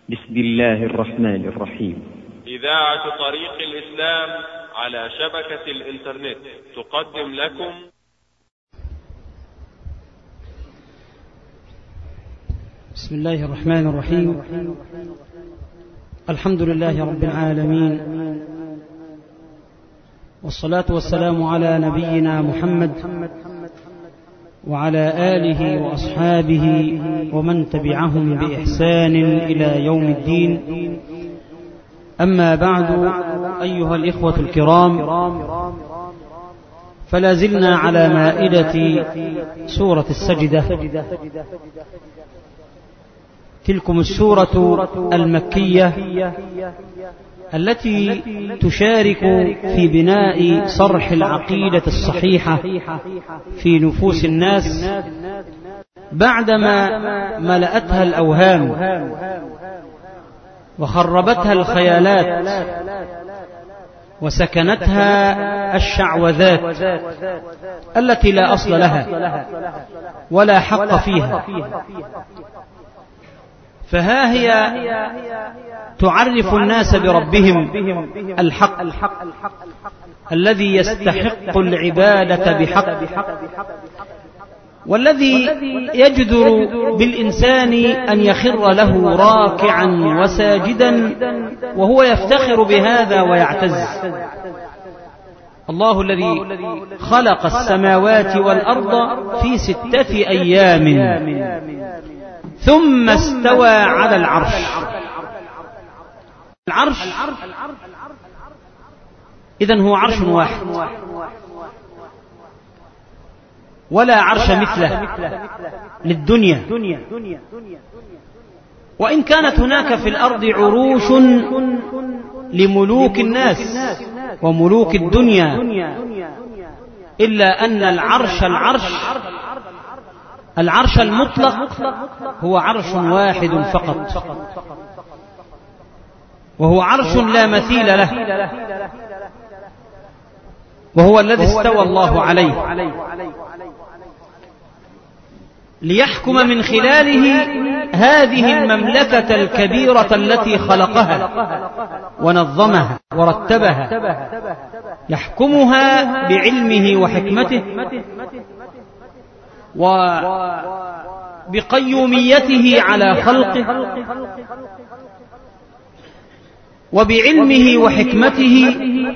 بسم الله الرحمن الرحيم إذاعة طريق الإسلام على شبكة الإنترنت تقدم لكم بسم الله الرحمن الرحيم الحمد لله رب العالمين والصلاة والسلام على نبينا محمد وعلى آله وأصحابه ومن تبعهم بإحسان إلى يوم الدين أما بعد أيها الإخوة الكرام فلا زلنا على مائدة سورة السجدة تلكم السورة المكية التي تشارك في بناء صرح العقيدة الصحيحة في نفوس الناس بعدما ملأتها الأوهام وخربتها الخيالات وسكنتها الشعوذات التي لا أصل لها ولا حق فيها فها هي تعرف الناس بربهم الحق الذي يستحق العبادة بحق والذي يجدر بالإنسان أن يخر له راكعا وساجدا وهو يفتخر بهذا ويعتز الله الذي خلق السماوات والأرض في ستة أيام ثم استوى على العرش العرش إذا هو عرش واحد ولا عرش مثله للدنيا وإن كانت هناك في الأرض عروش لملوك الناس وملوك الدنيا إلا أن العرش العرش العرش المطلق هو عرش واحد فقط وهو عرش لا مثيل له وهو الذي استوى الله عليه ليحكم من خلاله هذه المملكة الكبيرة التي خلقها ونظمها ورتبها يحكمها بعلمه وحكمته وبقيوميته على خلقه وبعلمه وحكمته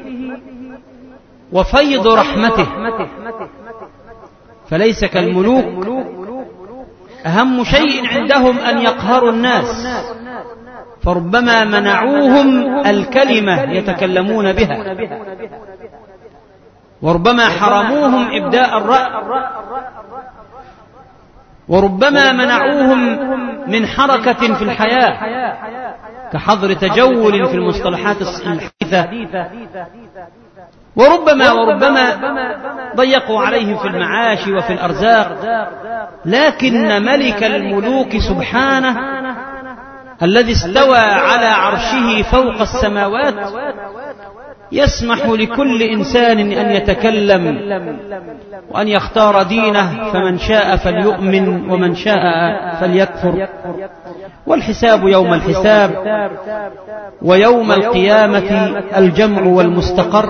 وفيض رحمته فليس كالملوك أهم شيء عندهم أن يقهروا الناس فربما منعوهم الكلمة يتكلمون بها وربما حرموهم إبداء الرأي وربما منعوهم من حركة في الحياة كحظر تجول في المصطلحات الحديثة وربما وربما ضيقوا عليهم في المعاش وفي الأرزاق لكن ملك الملوك سبحانه الذي استوى على عرشه فوق السماوات يسمح لكل إنسان أن يتكلم وأن يختار دينه فمن شاء فليؤمن ومن شاء فليكفر والحساب يوم الحساب ويوم القيامة الجمع والمستقر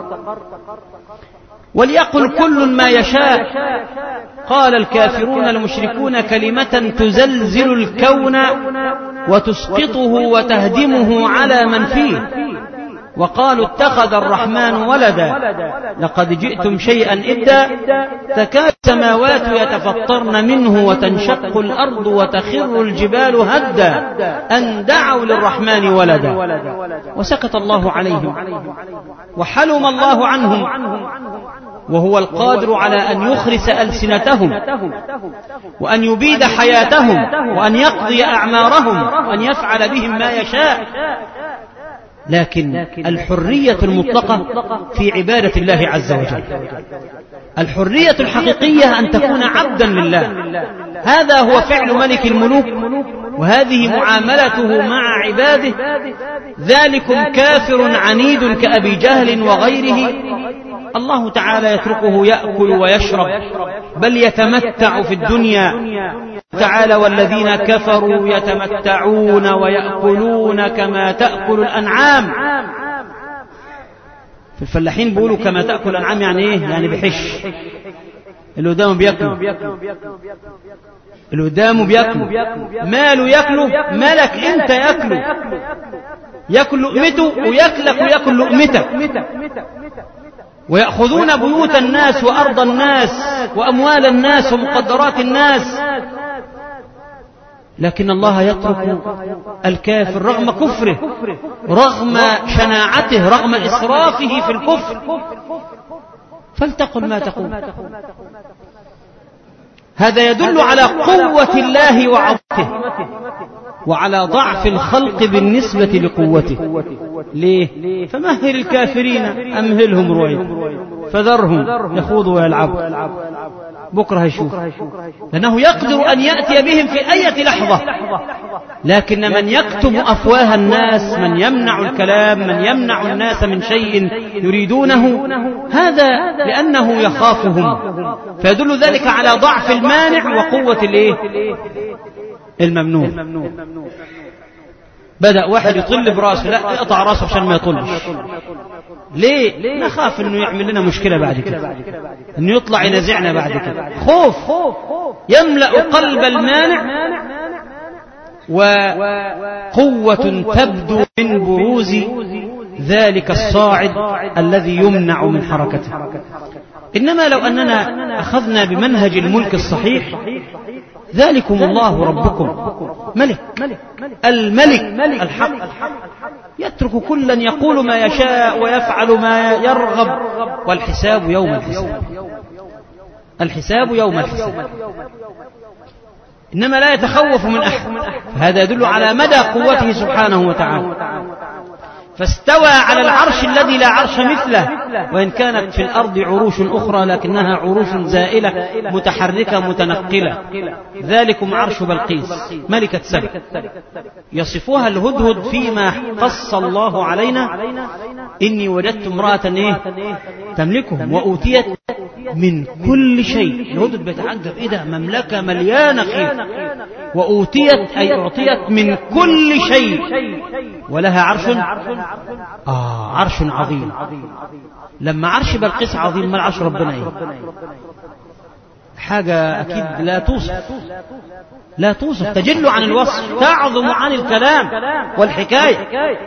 وليقل كل ما يشاء قال الكافرون المشركون كلمة تزلزل الكون وتسقطه وتهدمه على من فيه وقالوا اتخذ الرحمن ولدا لقد جئتم شيئا إدا تكاد السماوات يتفطرن منه وتنشق الأرض وتخر الجبال هدا أن دعوا للرحمن ولدا وسكت الله عليهم وحلم الله عنهم وهو القادر على أن يخرس ألسنتهم وأن يبيد حياتهم وأن يقضي أعمارهم وأن يفعل بهم ما يشاء لكن الحرية المطلقة في عبادة الله عز وجل الحرية الحقيقية أن تكون عبدا لله هذا هو فعل ملك الملوك وهذه معاملته مع عباده ذلكم كافر عنيد كأبي جهل وغيره الله تعالى يتركه يأكل ويشرب بل يتمتع في الدنيا تعالى والذين كفروا يتمتعون ويأكلون كما تأكل الأنعام في الفلاحين بيقولوا كما تأكل الأنعام يعني إيه يعني بحش اللي قدامه بياكلوا اللي قدامه بياكلوا ماله ياكله مالك انت ياكله ياكل لقمته وياكلك وياكل لقمتك ويأخذون بيوت الناس وأرض الناس وأموال الناس ومقدرات الناس لكن الله يترك الكافر رغم كفره رغم شناعته رغم إسرافه في الكفر فلتقل ما تقول هذا يدل على قوة الله وعظمته وعلى ضعف الخلق بالنسبة لقوته ليه فمهل الكافرين أمهلهم رويا فذرهم يخوضوا ويلعبوا بكرة هيشوف لأنه يقدر أن يأتي بهم في أي لحظة لكن من يكتم أفواه الناس من يمنع الكلام من يمنع الناس من شيء يريدونه هذا لأنه يخافهم فيدل ذلك على ضعف المانع وقوة الايه الممنوع بدأ واحد يطل براسه لا اقطع راسه عشان ما يطلش ليه نخاف انه يعمل لنا مشكلة بعد كده انه يطلع ينازعنا بعد كده خوف يملأ قلب المانع وقوة تبدو من بروز ذلك الصاعد الذي يمنع من حركته إنما لو أننا أخذنا بمنهج الملك الصحيح ذلكم الله ربكم ملك الملك الحق يترك كلا يقول ما يشاء ويفعل ما يرغب والحساب يوم الحساب الحساب يوم الحساب إنما لا يتخوف من أحد هذا يدل على مدى قوته سبحانه وتعالى فاستوى على العرش الذي لا عرش مثله وإن كانت في الأرض عروش أخرى لكنها عروش زائلة متحركة متنقلة ذلكم عرش بلقيس ملكة سبع يصفوها الهدهد فيما قص الله علينا إني وجدت امرأة إيه تملكهم وأوتيت من كل شيء الهدهد بيتعجب إيه ده مملكة مليانة خير وأوتيت أي أعطيت من كل شيء ولها عرش آه عرش عظيم لما عرش بلقيس عظيم ما العرش ربنا ايه حاجة أكيد لا توصف لا توصف تجل عن الوصف تعظم عن الكلام والحكاية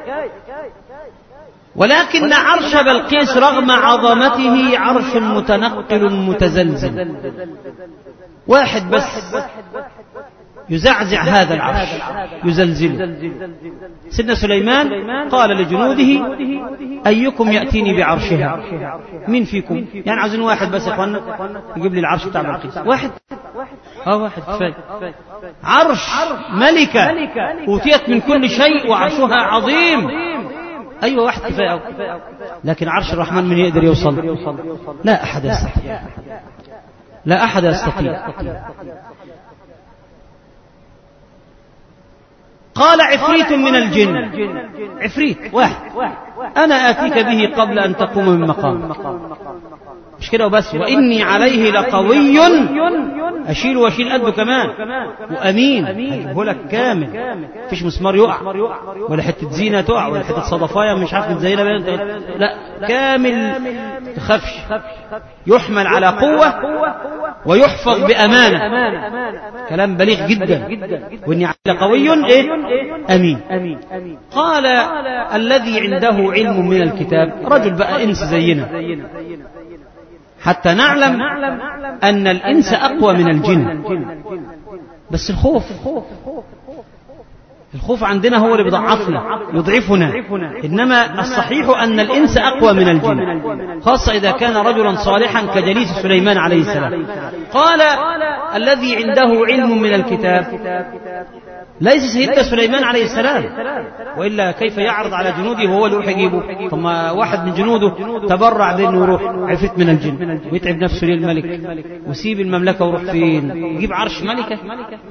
ولكن عرش بلقيس رغم عظمته عرش متنقل متزلزل واحد بس يزعزع هذا العرش يزلزله سيدنا سليمان قال لجنوده أيكم يأتيني بعرشها مين فيكم يعني عايزين واحد بس يا اخوانا يجيب لي العرش بتاع بلقيس واحد اه واحد كفايه عرش ملكة أوتيت من كل شيء وعرشها عظيم أيوة واحد كفاية لكن عرش الرحمن من يقدر يوصل لا أحد يستطيع لا أحد يستطيع قال عفريت من الجن عفريت واحد أنا آتيك به قبل أن تقوم من مقام مش كده وبس وإني عليه لقوي أشيل وأشيل قده كمان وأمين هجيبه لك كامل مفيش مسمار يقع ولا حتة زينة تقع ولا حتة صدفاية مش عارف متزينة لا كامل تخافش يحمل على قوة ويحفظ بأمانة كلام بليغ جدا وإني على قوي إيه؟ أمين قال الذي عنده علم من الكتاب رجل بقى إنس زينا حتى نعلم أن الإنس أقوى من الجن بس الخوف الخوف عندنا هو اللي بيضعفنا يضعفنا إنما الصحيح أن الإنس أقوى من الجن خاصة إذا كان رجلا صالحا كجليس سليمان عليه السلام قال الذي عنده علم من الكتاب ليس سيدنا سليمان عليه السلام وإلا كيف يعرض على جنوده وهو اللي يروح يجيبه ثم واحد من جنوده تبرع بأنه يروح عفريت من الجن ويتعب نفسه للملك ويسيب المملكة ويروح فين يجيب عرش ملكة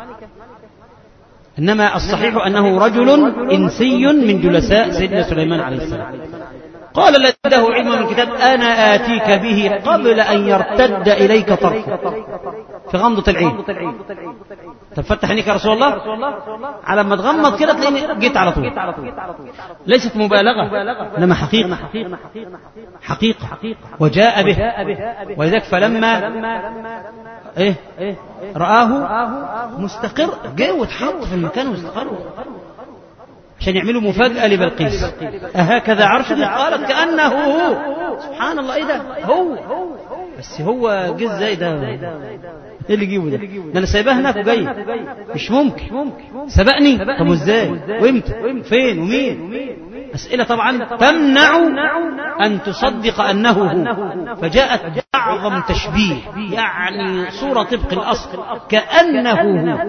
إنما الصحيح أنه رجل إنسي من جلساء سيدنا سليمان عليه السلام قال الذي علم من الكتاب أنا آتيك به قبل أن يرتد إليك طرفك في غمضة العين طب فتح عينيك يا رسول الله على ما تغمض كده تلاقيني جيت على طول ليست مبالغة إنما حقيقة حقيقة وجاء به ولذلك فلما ايه رآه مستقر جه واتحط في المكان واستقر عشان يعملوا مفاجأة لبلقيس أهكذا عرش قالت كأنه هو سبحان الله ايه ده هو بس هو جه ازاي ده ايه اللي جيبه ده ده انا سايباه هناك وجاي مش ممكن سبقني طب وازاي وامتى فين ومين أسئلة طبعا تمنع أن تصدق أنه هو فجاءت أعظم تشبيه يعني صورة طبق الأصل كأنه هو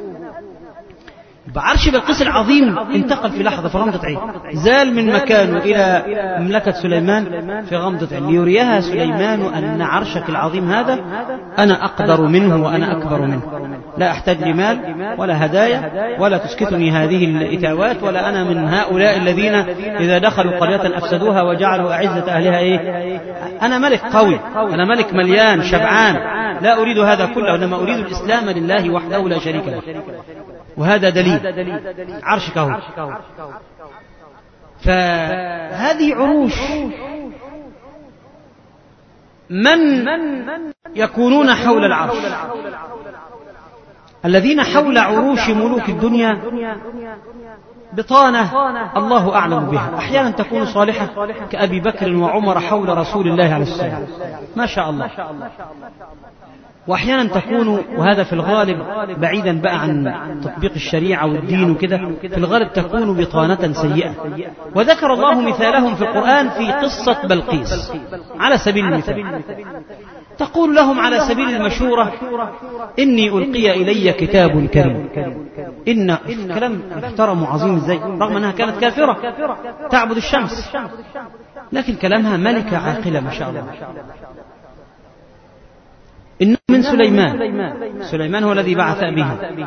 بعرش بلقيس العظيم انتقل في لحظة في غمضة عين زال من مكانه إلى مملكة سليمان في غمضة عين ليريها سليمان أن عرشك العظيم هذا أنا أقدر منه وأنا أكبر منه لا أحتاج لمال ولا هدايا ولا تسكتني هذه الإتاوات ولا أنا من هؤلاء الذين إذا دخلوا قرية أفسدوها وجعلوا أعزة أهلها إيه أنا ملك قوي أنا ملك مليان شبعان لا أريد هذا كله إنما أريد الإسلام لله وحده لا شريك له وهذا دليل عرشك هو فهذه عروش من يكونون حول العرش الذين حول عروش ملوك الدنيا بطانة الله أعلم بها أحيانا تكون صالحة كأبي بكر وعمر حول رسول الله عليه السلام ما شاء الله وأحيانا تكون وهذا في الغالب بعيدا بقى عن تطبيق الشريعة والدين وكده في الغالب تكون بطانة سيئة وذكر الله مثالهم في القرآن في قصة بلقيس على سبيل المثال تقول لهم على سبيل المشورة إني ألقي إلي كتاب كريم إن كلام محترم وعظيم ازاي رغم أنها كانت كافرة تعبد الشمس لكن كلامها ملكة عاقلة ما شاء الله إنه من سليمان سليمان هو الذي بعث به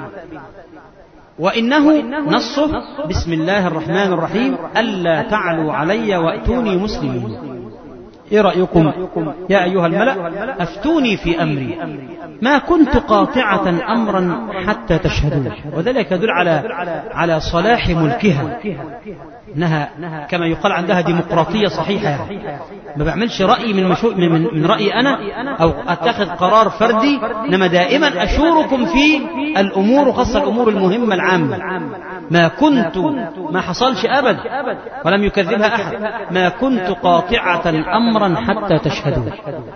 وإنه نصه بسم الله الرحمن الرحيم ألا تعلوا علي وأتوني مسلمين إيه رأيكم يا أيها الملأ أفتوني في أمري ما كنت قاطعة أمرا حتى تشهدون وذلك يدل على على صلاح ملكها انها كما يقال عندها ديمقراطيه صحيحه يعني ما بعملش راي من, مشو من, من رايي انا او اتخذ قرار فردي انما دائما اشوركم في الامور وخاصه الامور المهمه العامه ما كنت ما حصلش ابدا ولم يكذبها احد ما كنت قاطعه امرا حتى تشهدون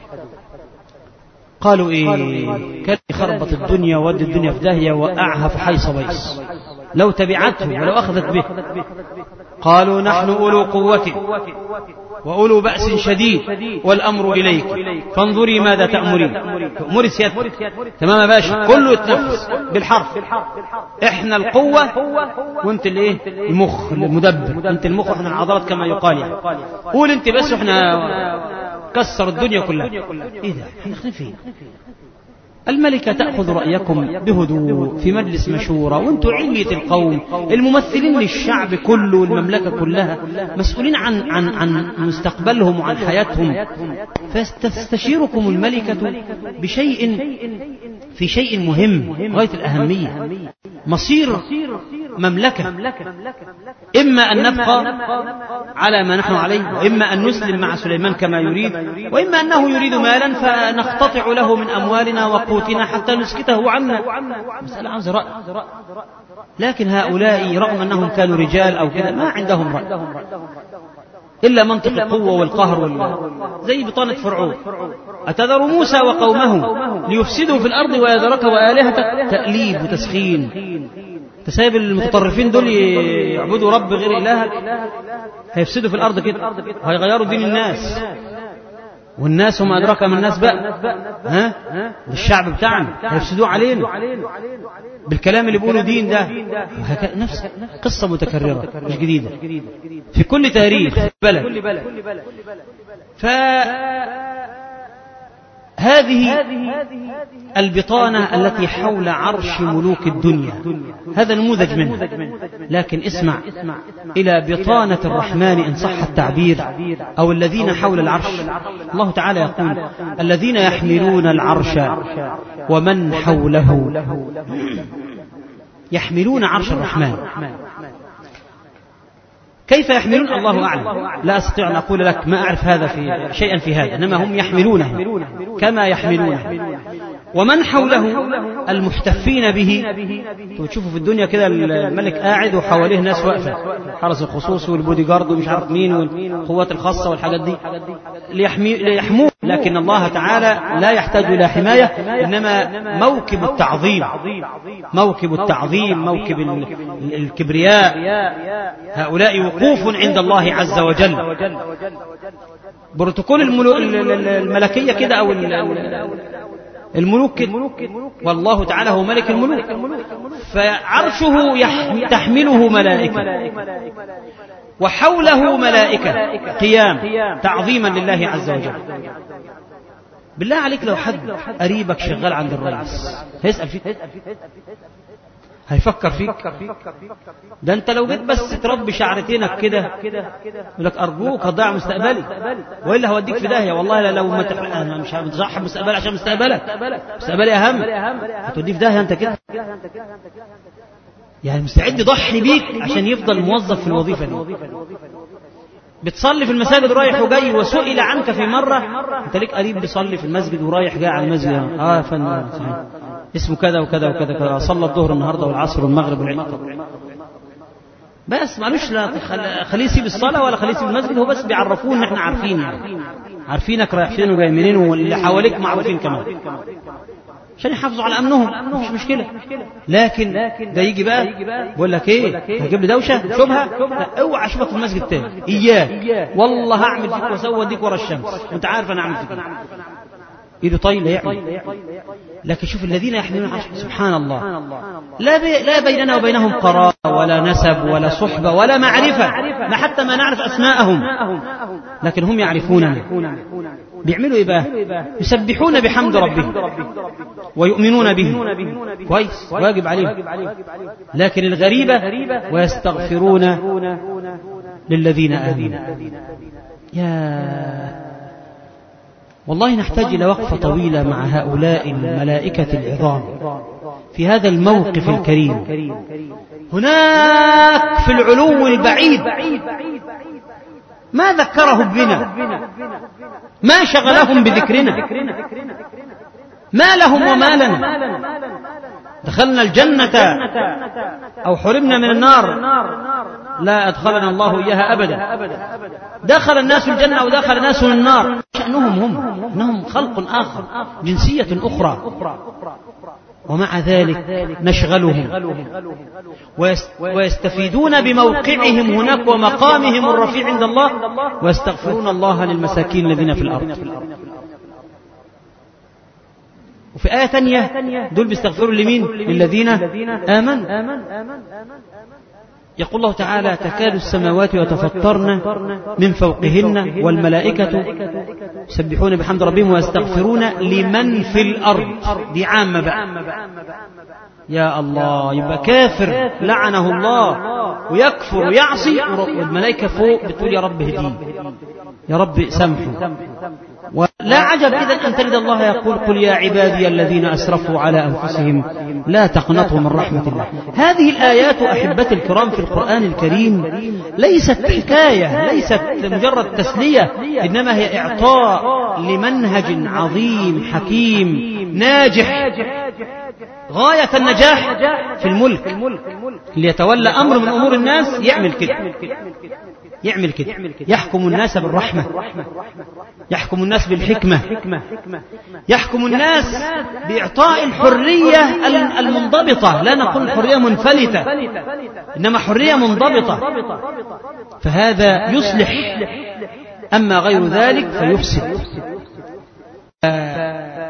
قالوا ايه كان يخربط الدنيا وودي الدنيا في داهيه وقعها في حيص بيص لو تبعته ولو اخذت به قالوا نحن أولو قوة وأولو بأس شديد والأمر إليك فانظري ماذا تأمرين تأمري سيادتك تمام يا باشا كله يتنفس بالحرف احنا القوة وانت الايه المخ المدبر انت المخ واحنا العضلات كما يقال يعني قول انت بس واحنا كسر الدنيا كلها ايه ده احنا داخلين فين الملكة تأخذ رأيكم بهدوء في مجلس مشورة وانتم علية القوم الممثلين للشعب كله والمملكة كلها مسؤولين عن عن عن مستقبلهم وعن حياتهم فاستشيركم الملكة بشيء في شيء مهم غاية الأهمية مصير مملكة إما أن نبقى على ما نحن عليه وإما أن نسلم مع سليمان كما يريد وإما أنه يريد مالا فنقتطع له من أموالنا وقوتنا حتى نسكته عنا مسألة عاوزة رأي لكن هؤلاء رغم أنهم كانوا رجال أو كذا ما عندهم رأي إلا منطق القوة والقهر وال... زي بطانة فرعون أتذر موسى وقومه ليفسدوا في الأرض ويذرك وآلهتك تأليب وتسخين تسايب المتطرفين دول يعبدوا رب غير إلهك هيفسدوا في الأرض كده هيغيروا دين الناس والناس وما أدراك من الناس بقى ها الشعب بتاعنا هيفسدوه علينا بالكلام اللي بيقولوا دين ده نفس قصة متكررة مش جديدة في كل تاريخ بلد ف هذه البطانة التي حول عرش ملوك الدنيا هذا نموذج منه لكن اسمع إلى بطانة الرحمن إن صح التعبير أو الذين حول العرش الله تعالى يقول الذين يحملون العرش ومن حوله يحملون عرش الرحمن كيف يحملون الله أعلم لا أستطيع أن أقول لك ما أعرف هذا في شيئا في هذا إنما هم يحملونه كما يحملونه ومن حوله المحتفين به تشوفوا في الدنيا كده الملك قاعد وحواليه ناس واقفة حرس الخصوص والبودي جارد ومش عارف مين والقوات الخاصة والحاجات دي ليحموه لكن الله تعالى لا يحتاج إلى حماية إنما موكب التعظيم موكب التعظيم موكب الكبرياء هؤلاء وقوف عند الله عز وجل بروتوكول الملكية كده أو الملوك والله تعالى هو ملك الملوك فعرشه تحمله ملائكة وحوله ملائكة قيام تعظيما لله عز وجل بالله عليك لو حد قريبك شغال عند الرئيس هيسأل فيك هيفكر فيك ده انت لو جيت بس تربي شعرتينك كده يقول لك ارجوك هتضيع مستقبلي والا هوديك في داهيه والله لا لو ما تح... انا مش هضحي مستقبلي عشان مستقبلك مستقبلي اهم هتوديه في داهيه انت كده يعني مستعد يضحي بيك عشان يفضل موظف في الوظيفه دي بتصلي في المساجد رايح وجاي وسئل عنك في مرة انت ليك قريب بيصلي في المسجد ورايح جاي على المسجد اه يا فندم صحيح اسمه كذا وكذا وكذا كذا صلى الظهر النهارده والعصر والمغرب والعشاء بس معلش لا خليه يسيب الصلاة ولا خليه يسيب المسجد هو بس بيعرفوه ان احنا عارفين يعني عارفينك رايح فين وجاي منين واللي حواليك معروفين كمان عشان يحافظوا على امنهم مش مشكله لكن ده يجي بقى بقول لك ايه هجيب لي دوشه شبهه لا اوعى اشوفك في المسجد تاني اياك والله هعمل فيك واسوي اديك ورا الشمس وانت عارف انا اعمل فيك ايده طايله يعمل لكن شوف الذين يحملون عرش سبحان الله لا بي لا بيننا وبينهم قرار ولا نسب ولا صحبة ولا معرفة ما حتى ما نعرف أسماءهم لكن هم يعرفوننا بيعملوا إيه بقى يسبحون بحمد ربهم ويؤمنون به كويس واجب عليهم لكن الغريبة ويستغفرون للذين آمنوا يا والله نحتاج إلى وقفة طويلة مع هؤلاء الملائكة العظام في هذا الموقف الكريم هناك في العلو البعيد ما ذكرهم بنا ما شغلهم بذكرنا ما لهم وما لنا دخلنا الجنة أو حرمنا من النار لا أدخلنا الله إياها أبدا دخل الناس الجنة ودخل ناس النار شأنهم هم إنهم خلق آخر جنسية أخرى ومع ذلك نشغلهم ويستفيدون بموقعهم هناك ومقامهم الرفيع عند الله ويستغفرون الله للمساكين الذين في الأرض وفي آية ثانية دول بيستغفروا لمين للذين آمنوا يقول الله تعالى تكاد السماوات يتفطرن من فوقهن والملائكة يسبحون بحمد ربهم ويستغفرون لمن في الأرض دي عامة بقى يا الله يبقى كافر لعنه الله ويكفر ويعصي والملائكة فوق بتقول يا رب هديه يا رب سامحه ولا عجب إذا أن تجد الله يقول قل يا عبادي الذين أسرفوا على أنفسهم لا تقنطوا من رحمة الله هذه الآيات أحبتي الكرام في القرآن الكريم ليست حكاية ليست مجرد تسلية إنما هي إعطاء لمنهج عظيم حكيم ناجح غاية النجاح في الملك اللي يتولى أمر من أمور الناس يعمل كده يعمل كده يحكم الناس بالرحمة يحكم الناس بالحكمة يحكم الناس بإعطاء الحرية المنضبطة لا نقول حرية منفلتة إنما حرية منضبطة فهذا يصلح أما غير ذلك فيفسد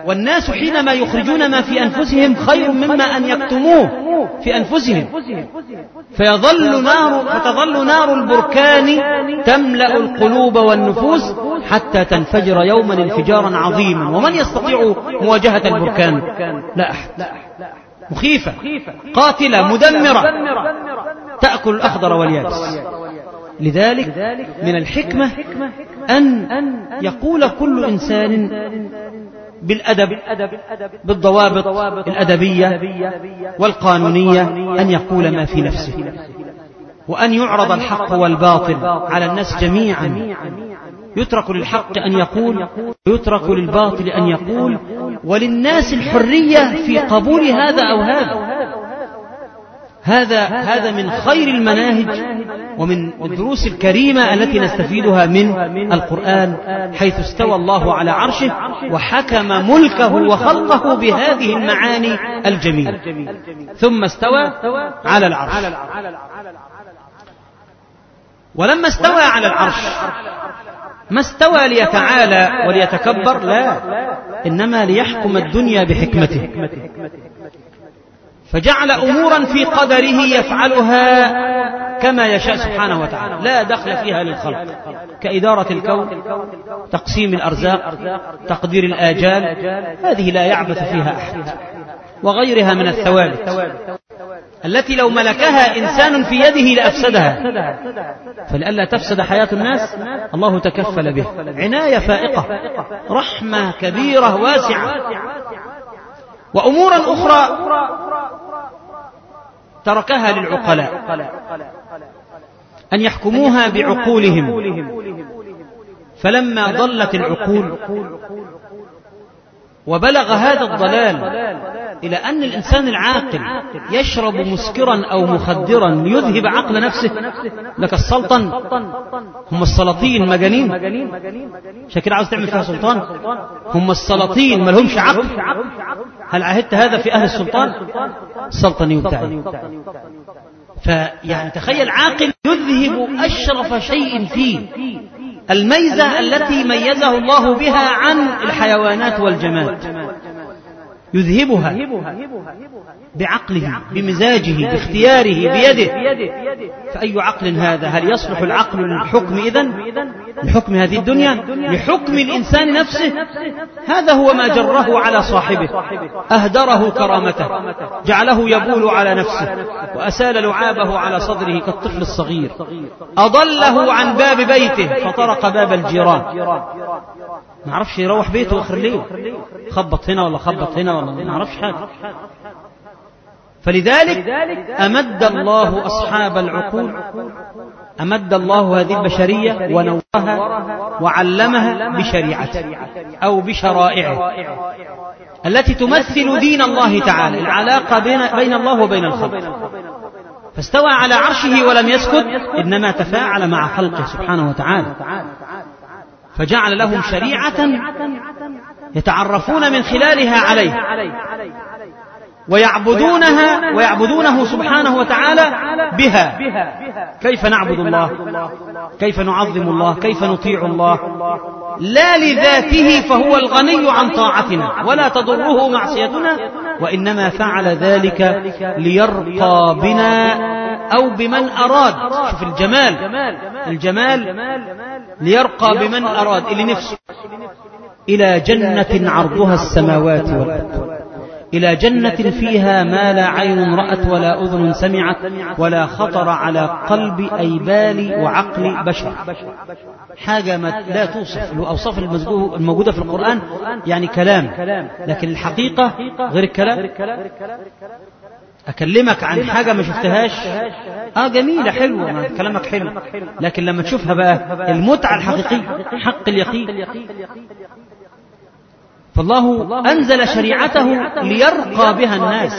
والناس حينما يخرجون ما في أنفسهم خير مما أن يكتموه في أنفسهم فيظل نار فتظل نار البركان تملأ القلوب والنفوس حتى تنفجر يوما انفجارا عظيما ومن يستطيع مواجهة البركان لا أحد مخيفة قاتلة مدمرة تأكل الأخضر واليابس لذلك من الحكمة أن يقول كل إنسان بالأدب بالضوابط الأدبية والقانونية أن يقول ما في نفسه وأن يعرض الحق والباطل على الناس جميعا يترك للحق أن يقول ويترك للباطل أن يقول وللناس الحرية في قبول هذا أو هذا هذا هذا من خير المناهج ومن الدروس الكريمة التي نستفيدها من القرآن حيث استوى الله على عرشه وحكم ملكه وخلقه بهذه المعاني الجميلة ثم استوى على العرش ولما استوى على العرش ما استوى ليتعالى وليتكبر لا إنما ليحكم الدنيا بحكمته فجعل أمورا في قدره يفعلها كما يشاء سبحانه وتعالى لا دخل فيها للخلق كإدارة الكون تقسيم الأرزاق تقدير الآجال هذه لا يعبث فيها أحد وغيرها من الثوابت التي لو ملكها إنسان في يده لأفسدها فلئلا تفسد حياة الناس الله تكفل به عناية فائقة رحمة كبيرة واسعة وأمورا أخرى تركها للعقلاء أن يحكموها بعقولهم فلما ضلت العقول وبلغ هذا الضلال إلى أن الإنسان العاقل يشرب مسكرا أو مخدرا ليذهب عقل نفسه لك السلطن هم السلاطين مجانين شكل عاوز تعمل فيها سلطان هم السلاطين ما لهمش عقل هل عهدت هذا في أهل السلطان السلطني بتاعي فيعني تخيل عاقل يذهب أشرف شيء فيه الميزة التي ميزه الله بها عن الحيوانات والجماد يذهبها بعقله بمزاجه باختياره بيده فأي عقل هذا هل يصلح العقل للحكم إذن لحكم هذه الدنيا لحكم الإنسان نفسه هذا هو ما جره على صاحبه أهدره كرامته جعله يبول على نفسه وأسال لعابه على صدره كالطفل الصغير أضله عن باب بيته فطرق باب الجيران ما عرفش يروح بيته آخر الليل خبط هنا ولا خبط هنا ولا ما عرفش حاجة فلذلك أمد الله أصحاب العقول أمد الله هذه البشرية ونوها وعلمها بشريعته أو بشرائعه التي تمثل دين الله تعالى العلاقة بين, بين الله وبين الخلق فاستوى على عرشه ولم يسكت إنما تفاعل مع خلقه سبحانه وتعالى فجعل لهم شريعة يتعرفون من خلالها عليه ويعبدونها ويعبدونه سبحانه وتعالى بها كيف نعبد الله كيف نعظم الله كيف نطيع الله لا لذاته فهو الغني عن طاعتنا ولا تضره معصيتنا وإنما فعل ذلك ليرقى بنا أو بمن أراد شوف الجمال الجمال ليرقى بمن أراد اللي نفسه إلى جنة عرضها السماوات والأرض إلى جنة فيها ما لا عين رأت ولا أذن سمعت ولا خطر على قلب أي بال وعقل بشر حاجة ما لا توصف الأوصاف الموجودة في القرآن يعني كلام لكن الحقيقة غير الكلام أكلمك عن حاجة ما شفتهاش آه جميلة حلوة كلامك حلو لكن لما تشوفها بقى المتعة الحقيقية حق اليقين فالله أنزل شريعته ليرقى بها الناس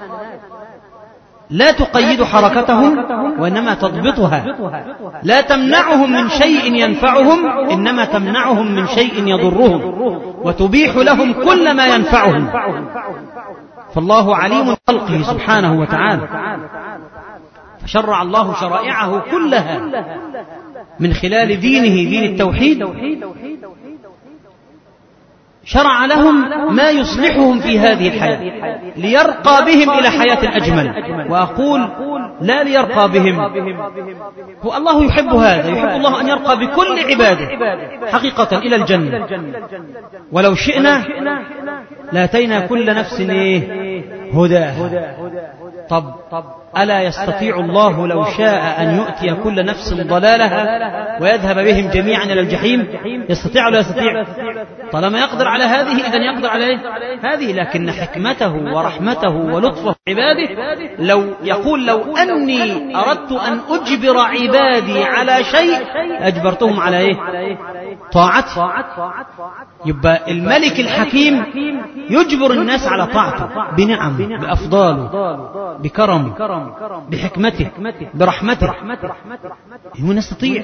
لا تقيد حركتهم وإنما تضبطها لا تمنعهم من شيء ينفعهم إنما تمنعهم من شيء يضرهم وتبيح لهم كل ما ينفعهم فالله عليم خلقه سبحانه وتعالى فشرع الله شرائعه كلها من خلال دينه دين التوحيد شرع لهم ما يصلحهم في هذه الحياة ليرقى بهم إلى حياة أجمل وأقول لا ليرقى بهم هو الله يحب هذا يحب الله أن يرقى بكل عباده حقيقة إلى الجنة ولو شئنا لاتينا كل نفس إيه هداها طب ألا يستطيع الله لو شاء أن يؤتي كل نفس ضلالها ويذهب بهم جميعا إلى الجحيم يستطيع ولا يستطيع طالما يقدر على هذه إذا يقدر على إيه؟ هذه لكن حكمته ورحمته ولطفه عباده لو يقول لو أني أردت أن أجبر عبادي على شيء أجبرتهم على إيه طاعتي يبقى الملك الحكيم يجبر الناس على طاعته بنعم بأفضاله بكرمه بحكمته برحمته هو نستطيع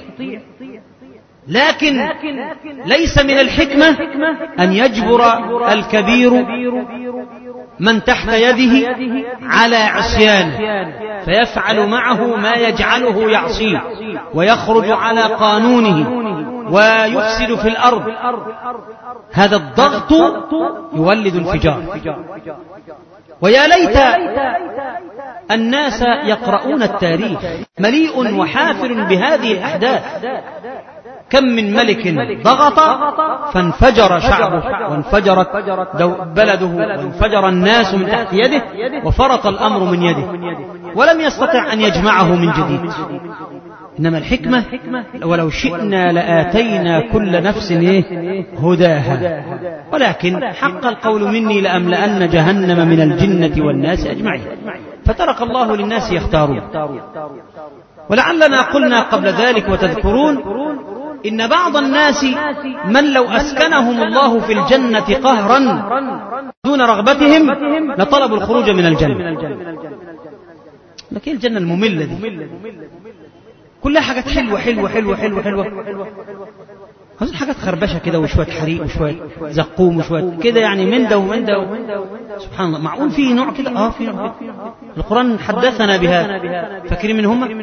لكن ليس من الحكمة أن يجبر الكبير من تحت يده على عصيانه فيفعل معه ما يجعله يعصيه ويخرج على قانونه ويفسد في الأرض هذا الضغط يولد انفجار ويا ليت الناس يقرؤون التاريخ مليء وحافل بهذه الأحداث كم من ملك ضغط فانفجر شعبه وانفجرت بلده وانفجر الناس من تحت يده وفرط الأمر من يده ولم يستطع أن يجمعه من جديد إنما الحكمة ولو شئنا لآتينا كل نفس إيه هداها ولكن حق القول مني لأملأن جهنم من الجنة والناس أجمعين فترك الله للناس يختارون ولعلنا قلنا قبل ذلك وتذكرون إن بعض الناس من لو أسكنهم الله في الجنة قهرا دون رغبتهم لطلبوا الخروج من الجنة لكن الجنة المملة دي كلها حاجات حلوة حلوة حلوة حلوة حلوة عاوزين حاجات خربشة كده وشوية حريق وشوية زقوم وشوية كده يعني من ده ومن ده سبحان الله معقول في نوع كده اه في نوع كده القرآن حدثنا بهذا فاكرين من هم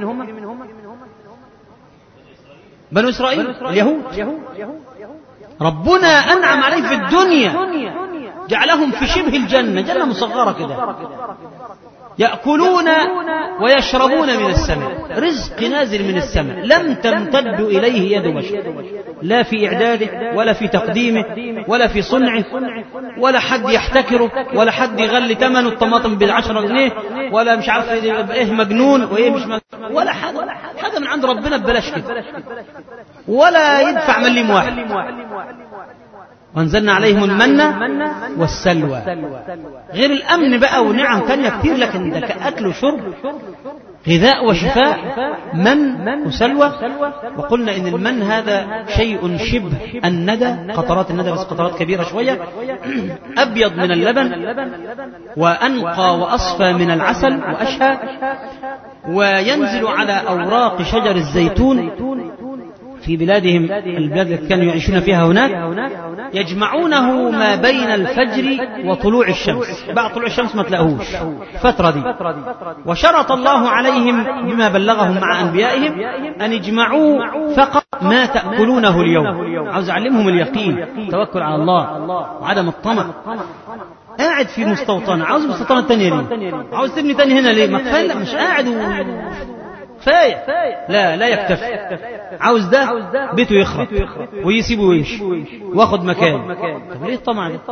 بنو إسرائيل اليهود ربنا أنعم عليه في الدنيا جعلهم في شبه الجنة جنة مصغرة كده يأكلون ويشربون من السماء رزق نازل من السماء لم تمتد إليه يد بشر لا في إعداده ولا في تقديمه ولا في صنعه ولا حد يحتكره ولا حد يغلي ثمنه الطماطم بالعشرة جنيه ولا مش عارف ايه مجنون وايه مش مجنون ولا حاجة حاجة من عند ربنا ببلاش كده ولا يدفع مليم واحد وانزلنا عليهم المن والسلوى غير الامن بقى ونعم تانية كتير لكن ده كاكل وشرب غذاء وشفاء من وسلوى وقلنا ان المن هذا شيء شبه الندى قطرات الندى بس قطرات كبيره شويه ابيض من اللبن وانقى واصفى من العسل واشهى وينزل على اوراق شجر الزيتون في بلادهم البلاد التي كانوا يعيشون فيها هناك يجمعونه ما بين الفجر وطلوع الشمس بعد طلوع الشمس ما تلاقوش فترة دي وشرط الله عليهم بما بلغهم مع أنبيائهم أن يجمعوا فقط ما تأكلونه اليوم عاوز أعلمهم اليقين توكل على الله وعدم الطمع قاعد في مستوطنة عاوز مستوطنة تانية ليه عاوز تبني تاني هنا ليه ما كفاية لا مش قاعد و... كفاية لا لا يكتفي عاوز ده بيته يخرب ويسيبه ويمشي واخد مكان طب ليه الطمع ده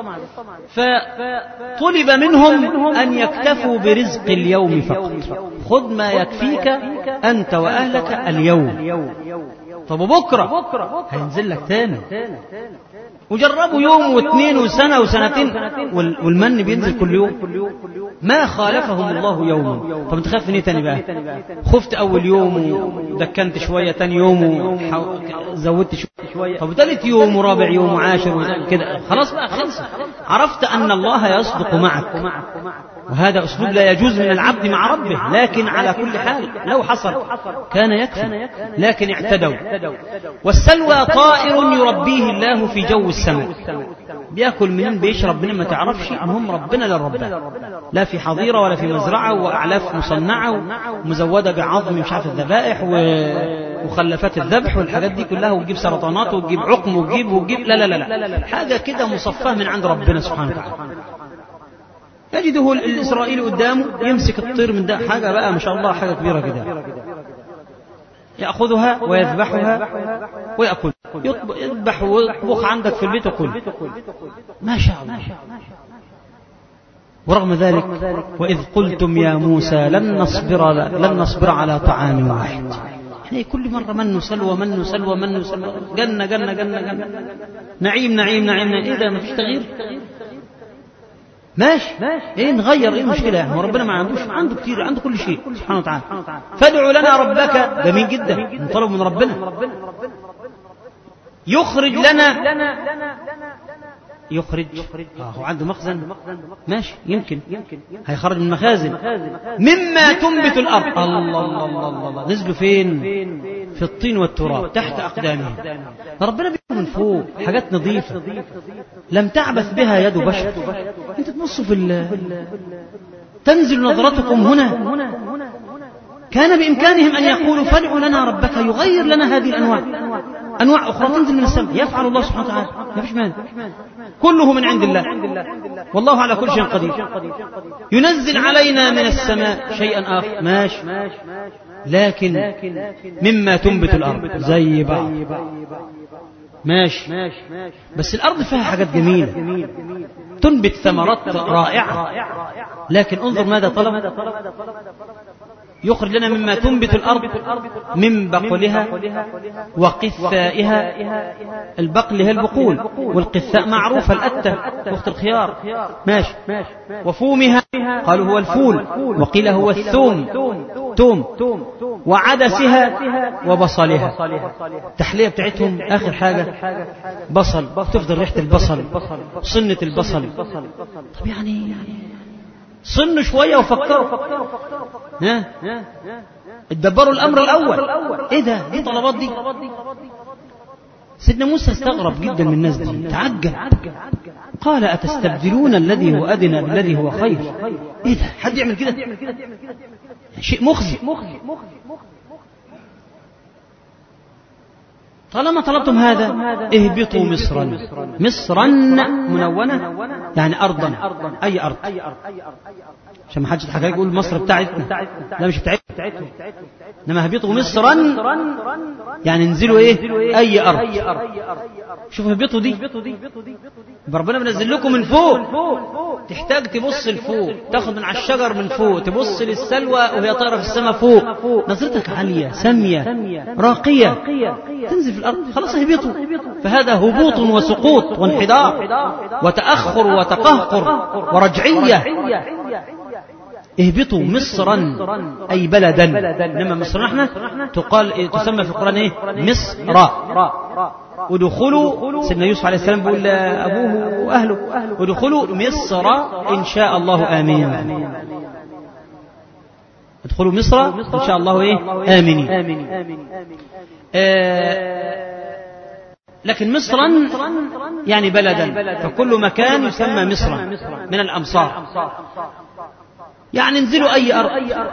فطلب منهم أن يكتفوا برزق اليوم فقط خذ ما يكفيك أنت وأهلك اليوم طب وبكرة هينزل لك تاني وجربوا يوم واثنين وسنة وسنتين والمن بينزل كل يوم ما خالفهم الله يوما طب انت خاف من ايه تاني بقى خفت اول يوم ودكنت شوية تاني يوم وزودت شوية طب ثالث يوم ورابع يوم وعاشر كده خلاص بقى خلص عرفت ان الله يصدق معك وهذا أسلوب لا يجوز من العبد مع ربه لكن على كل حال لو حصل كان يكفي لكن اعتدوا والسلوى طائر يربيه الله في جو السماء بياكل منين بيشرب منين ما تعرفش المهم ربنا للرب لا في حظيرة ولا في مزرعة وأعلاف مصنعة ومزودة بعظم مش عارف الذبائح و ومخلفات الذبح والحاجات دي كلها وتجيب سرطانات وتجيب عقم وتجيب وتجيب لا لا لا لا حاجة كده مصفاة من عند ربنا سبحانه وتعالى يجده الإسرائيلي قدامه يمسك الطير من ده حاجة بقى ما شاء الله حاجة كبيرة كده يأخذها ويذبحها ويأكل يذبح ويطبخ عندك في البيت وكل ما شاء الله ورغم ذلك وإذ قلتم يا موسى لن نصبر لن نصبر على طعام واحد يعني كل مرة من سلوى من سلوى من سلوى جنة جنة جنة جنة نعيم نعيم نعيم إيه ده ما فيش تغيير ماشي ايه نغير ايه المشكله يعني ربنا ما عندوش عنده كتير عنده كل شيء سبحانه وتعالى فادعوا لنا ربك جميل جدا نطلب من ربنا يخرج لنا يخرج آه هو عنده مخزن ماشي يمكن هيخرج من المخازن مما تنبت الارض الله الله الله الله نزلوا فين في الطين والتراب تحت اقدامهم ربنا بيقول من فوق حاجات نظيفه لم تعبث بها يد بشر انت تبصوا في تنزل نظرتكم هنا كان بامكانهم ان يقولوا فادعوا لنا ربك يغير لنا هذه الانواع انواع اخرى تنزل من السماء يفعل الله سبحانه وتعالى ما فيش مانع كله من عند الله والله على كل شيء قدير ينزل علينا من السماء شيئا آخر ماشي لكن مما تنبت الأرض زي بعض ماشي بس الأرض فيها حاجات جميلة تنبت ثمرات رائعة لكن انظر ماذا طلب يخرج لنا مما تنبت الأرض من بقلها وقثائها البقل هي البقول والقثاء معروفة الأتة أخت الخيار ماشي وفومها قالوا هو الفول وقيل هو الثوم توم وعدسها وبصلها التحلية بتاعتهم آخر حاجة بصل تفضل ريحة البصل صنة البصل طب يعني صنوا شوية وفكروا ها اتدبروا الأمر الأول ايه ده ايه طلبات دي سيدنا موسى استغرب جدا من الناس دي تعجب قال أتستبدلون الذي هو أدنى بالذي هو خير ايه ده حد يعمل كده شيء مخزي طالما طلبتم هذا اهبطوا مصرا مصرا منونة يعني أرضا أي أرض عشان ما حدش يضحك يقول مصر بتاعتنا لا مش بتاعتنا انما اهبطوا مصرا يعني انزلوا ايه اي ارض شوفوا اهبطوا دي ربنا بنزل لكم من فوق تحتاج تبص لفوق تاخد من على الشجر من فوق تبص للسلوى وهي طايره في السماء فوق نظرتك عاليه ساميه راقيه تنزل في الارض خلاص اهبطوا فهذا هبوط وسقوط وانحدار وتاخر وتقهقر ورجعيه اهبطوا مصرا أي بلدا إنما مصر نحن تقال تسمى في القرآن إيه مصر ودخلوا سيدنا يوسف عليه السلام بيقول أبوه وأهله ودخلوا مصر إن شاء الله آمين ادخلوا مصر إن شاء الله إيه آمنين آه لكن مصرا يعني بلدا فكل مكان يسمى مصرا من الأمصار يعني انزلوا أي أرض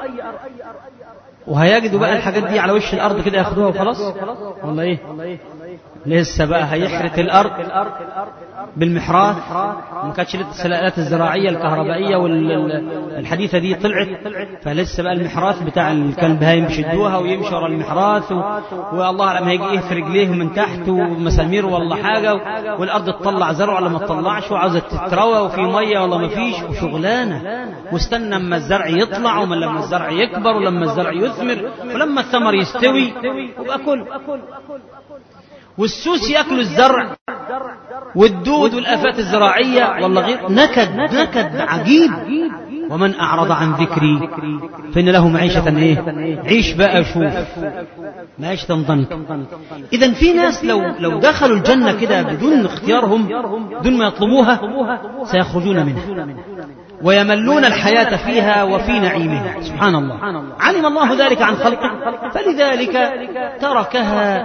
وهيجدوا بقى الحاجات دي على وش الأرض كده ياخدوها وخلاص والله إيه لسه بقى هيحرث الأرض بالمحراث ما كانتش لسه السلالات الزراعية الكهربائية والحديثة دي طلعت فلسه بقى المحراث بتاع كان البهايم بيشدوها ويمشي ورا المحراث و... والله اعلم هيجي ايه في رجليه من تحت ومسامير ولا حاجة والأرض تطلع زرع ولا ما تطلعش وعاوزة تتروى وفي مية ولا ما فيش وشغلانة واستنى اما الزرع يطلع وما لما الزرع يكبر ولما الزرع يثمر ولما الثمر يستوي وبقى كله والسوس ياكلوا الزرع والدود والآفات الزراعية والله غير نكد نكد عجيب ومن أعرض عن ذكري فإن له معيشة إيه عيش بقى شوف معيشة ضنك إذا في ناس لو لو دخلوا الجنة كده بدون اختيارهم بدون ما يطلبوها سيخرجون منها ويملون الحياة فيها وفي نعيمها سبحان الله علم الله ذلك عن خلقه فلذلك تركها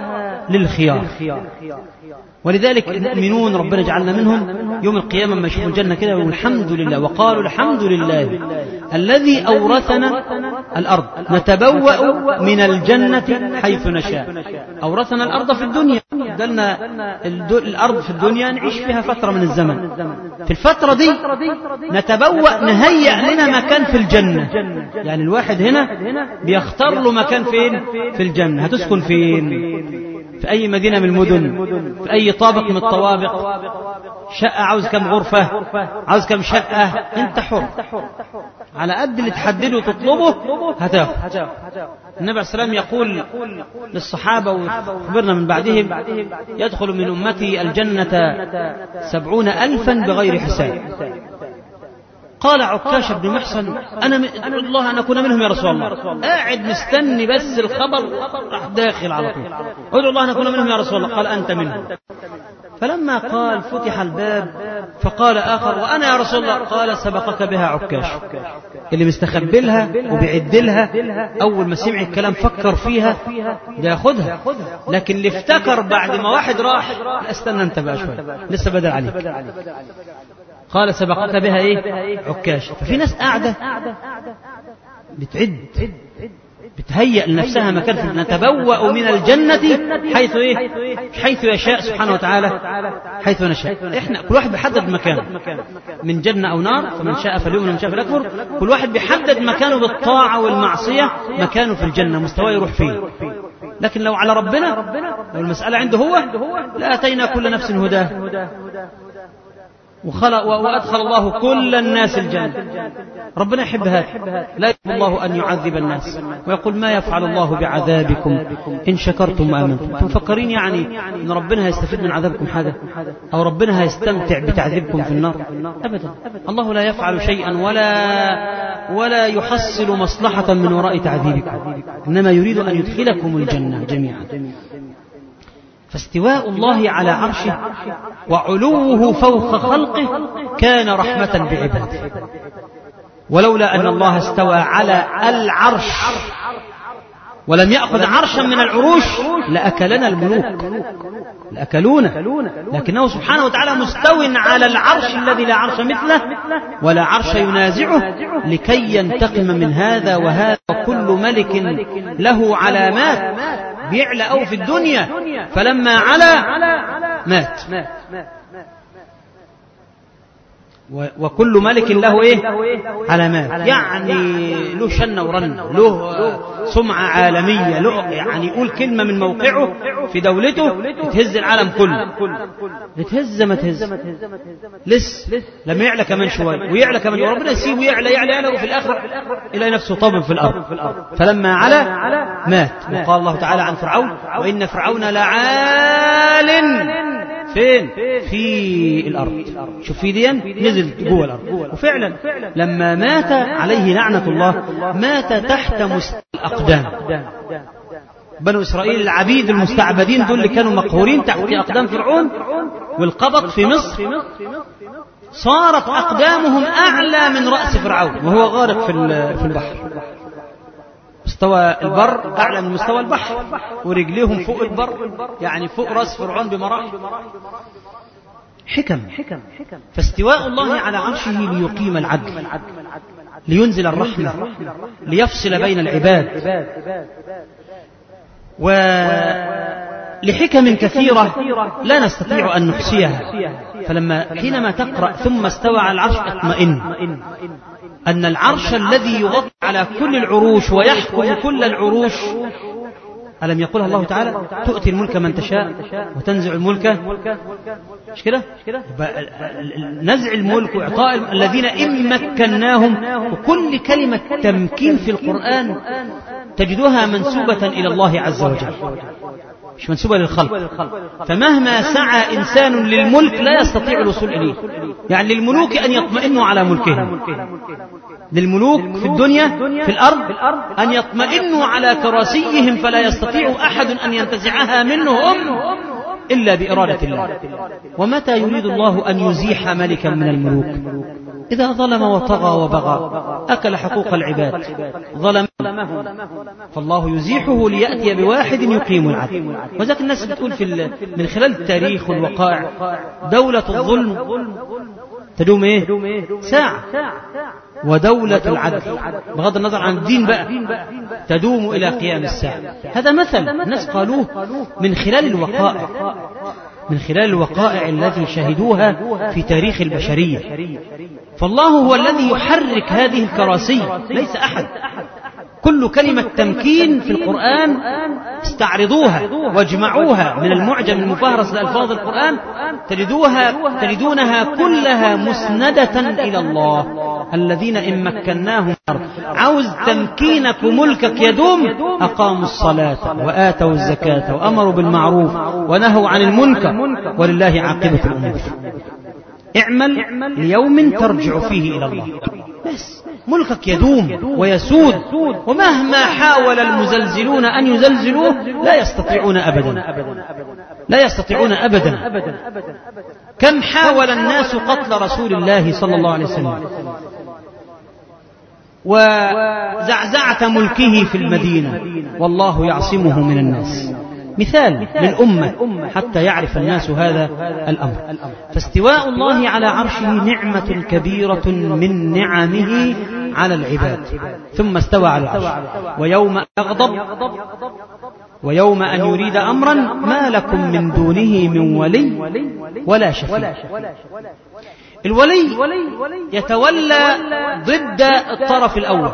للخيار ولذلك المؤمنون ربنا جعلنا منهم يوم القيامة لما يشوفوا الجنة كده يقولوا الحمد لله وقالوا الحمد لله الذي أورثنا الأرض نتبوأ من الجنة حيث نشاء أورثنا الأرض في الدنيا دلنا الأرض في الدنيا نعيش فيها فترة من الزمن في الفترة دي نتبوأ نهيئ لنا مكان في الجنة يعني الواحد هنا بيختار له مكان فين في الجنة هتسكن فين في أي مدينة من المدن في أي طابق من الطوابق شقة عاوز كم غرفة عاوز كم شقة انت حر على قد اللي تحدده وتطلبه هتاخد النبي عليه السلام يقول للصحابة وخبرنا من بعدهم يدخل من أمتي الجنة سبعون ألفا بغير حساب قال عكاش بن محصن أنا م... أدعو الله أن أكون منهم يا رسول الله قاعد مستني بس الخبر راح داخل على طول أدعو الله أن أكون منهم يا رسول الله قال أنت منهم فلما قال فتح الباب فقال آخر وأنا يا رسول الله قال سبقك بها عكاش اللي مستخبلها وبيعدلها أول ما سمع الكلام فكر فيها ياخدها لكن اللي افتكر بعد ما واحد راح استنى انت بقى شوي لسه بدل عليك قال سبقك بها ايه عكاش ففي ناس قاعدة بتعد بتهيأ لنفسها مكان في نتبوأ من الجنة حيث ايه حيث يشاء سبحانه وتعالى حيث نشاء احنا كل واحد بيحدد مكانه من جنة او نار فمن شاء فليؤمن ومن شاء فليكفر كل واحد بيحدد مكانه بالطاعة والمعصية مكانه في الجنة مستواه يروح فيه لكن لو على ربنا لو المسألة عنده هو لأتينا كل نفس هداه وخلق وأدخل الله كل الناس الجنة ربنا يحب هذا لا يحب الله أن يعذب الناس ويقول ما يفعل الله بعذابكم إن شكرتم وآمنتم تفكرين يعني أن ربنا هيستفيد من عذابكم حاجة أو ربنا هيستمتع بتعذيبكم في النار أبدا الله لا يفعل شيئا ولا ولا يحصل مصلحة من وراء تعذيبكم إنما يريد أن يدخلكم الجنة جميعا فاستواء الله على عرشه وعلوه فوق خلقه كان رحمة بعباده ولولا أن الله استوى على العرش ولم يأخذ عرشا من العروش لأكلنا الملوك لأكلونا لكنه سبحانه وتعالى مستو على العرش الذي لا عرش مثله ولا عرش ينازعه لكي ينتقم من هذا وهذا وكل ملك له علامات بيعلى أو في الدنيا فلما علا مات وكل ملك له ايه علامات يعني له شنة ورن له سمعة عالمية له يعني يقول كلمة من موقعه في دولته تهز العالم كله تهز ما تهز لسه لما يعلى كمان شوية ويعلى كمان وربنا يسيبه يعلى يعلى يعلى وفي الآخر إلى نفسه طبب في الأرض فلما علا مات وقال الله تعالى عن فرعون وإن فرعون لعال فين في الأرض شوف في دي نزل جوه الأرض وفعلا لما مات عليه لعنة الله مات تحت مست الأقدام بنو إسرائيل العبيد المستعبدين دول اللي كانوا مقهورين تحت أقدام فرعون والقبط في مصر صارت أقدامهم أعلى من رأس فرعون وهو غارق في البحر مستوى البر أعلى من مستوى البحر ورجليهم فوق البر يعني فوق رأس فرعون بمراحل حكم فاستواء الله على عرشه ليقيم العدل لينزل الرحمة ليفصل بين العباد ولحكم كثيرة لا نستطيع أن نحصيها فلما حينما تقرأ ثم استوى على العرش اطمئن أن العرش الذي يغطي على كل العروش ويحكم كل العروش ألم يقولها الله تعالى تؤتي الملك من تشاء وتنزع الملك مش كده نزع الملك وإعطاء الذين إن مكناهم وكل كلمة تمكين في القرآن تجدها منسوبة إلى الله عز وجل مش منسوبة للخلق فمهما سعى إنسان للملك لا يستطيع الوصول إليه يعني للملوك أن يطمئنوا على ملكهم للملوك في الدنيا في الأرض أن يطمئنوا على كراسيهم فلا يستطيع أحد أن ينتزعها منهم إلا بإرادة الله ومتى يريد الله أن يزيح ملكا من الملوك إذا ظلم وطغى وبغى أكل حقوق العباد ظلمه فالله يزيحه ليأتي بواحد يقيم العدل وذلك الناس بتقول في من خلال التاريخ والوقائع دولة الظلم تدوم ايه ساعة ودولة العدل بغض النظر عن الدين بقى تدوم إلى قيام الساعة هذا مثل الناس قالوه من خلال الوقائع من خلال الوقائع التي شهدوها في تاريخ البشرية فالله هو الذي يحرك هذه الكراسي ليس أحد كل كلمة تمكين في القرآن استعرضوها واجمعوها من المعجم المفهرس لألفاظ القرآن تجدوها تجدونها كلها مسندة إلى الله الذين إن مكناهم عاوز تمكينك وملكك يدوم أقاموا الصلاة وآتوا الزكاة وأمروا بالمعروف ونهوا عن المنكر ولله عاقبة الأمور اعمل ليوم ترجع فيه إلى الله بس ملكك يدوم ويسود ومهما حاول المزلزلون أن يزلزلوه لا يستطيعون أبدا لا يستطيعون أبدا كم حاول الناس قتل رسول الله صلى الله عليه وسلم وزعزعة ملكه في المدينة والله يعصمه من الناس مثال للأمة حتى يعرف الناس هذا الأمر فاستواء الله على عرشه نعمة كبيرة من نعمه على العباد ثم استوى على العرش ويوم يغضب ويوم أن يريد أمرا ما لكم من دونه من ولي ولا شفيع الولي يتولى ضد الطرف الأول